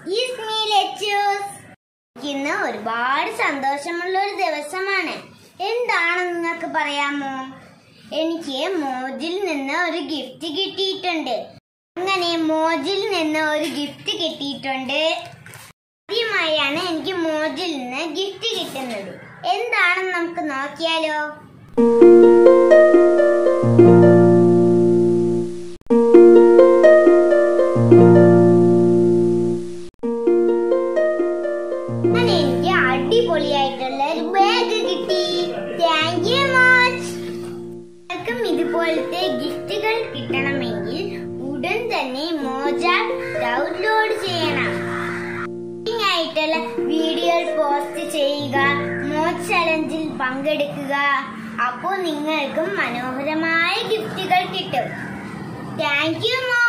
is me ലെച്ചൂസ് ഇന്ന് ഒരുപാട് സന്തോഷമുള്ള ഒരു ദിവസമാണ് എന്താണ് നിങ്ങൾക്ക് പറയാമോ എനിക്ക് മോജിൽ നിന്ന് ഒരു ഗിഫ്റ്റ് കിട്ടിയിട്ടുണ്ട് അങ്ങനെ മോജിൽ നിന്ന് ഒരു ഗിഫ്റ്റ് കിട്ടിയിട്ടുണ്ട് ആദ്യമായാണ് എനിക്ക് മോജിൽ നിന്ന് ഗിഫ്റ്റ് കിട്ടുന്നത് എന്താണെന്ന് നമുക്ക് നോക്കിയാലോ അങ്ങനെ എനിക്ക് അടിപൊളിയായിട്ടുള്ള ഒരു ബാഗ് കിട്ടി താങ്ക് യു മച്ച് നിങ്ങൾക്കും ഇതുപോലത്തെ ഗിഫ്റ്റുകൾ കിട്ടണമെങ്കിൽ ഉടൻ തന്നെ മോജ ഡൗൺലോഡ് ചെയ്യണം Interesting ആയിട്ടുള്ള വീഡിയോ പോസ്റ്റ് ചെയ്യുക മോജ് ചലഞ്ചിൽ പങ്കെടുക്കുക അപ്പോൾ നിങ്ങൾക്കും മനോഹരമായ ഗിഫ്റ്റുകൾ കിട്ടും താങ്ക് യു മോ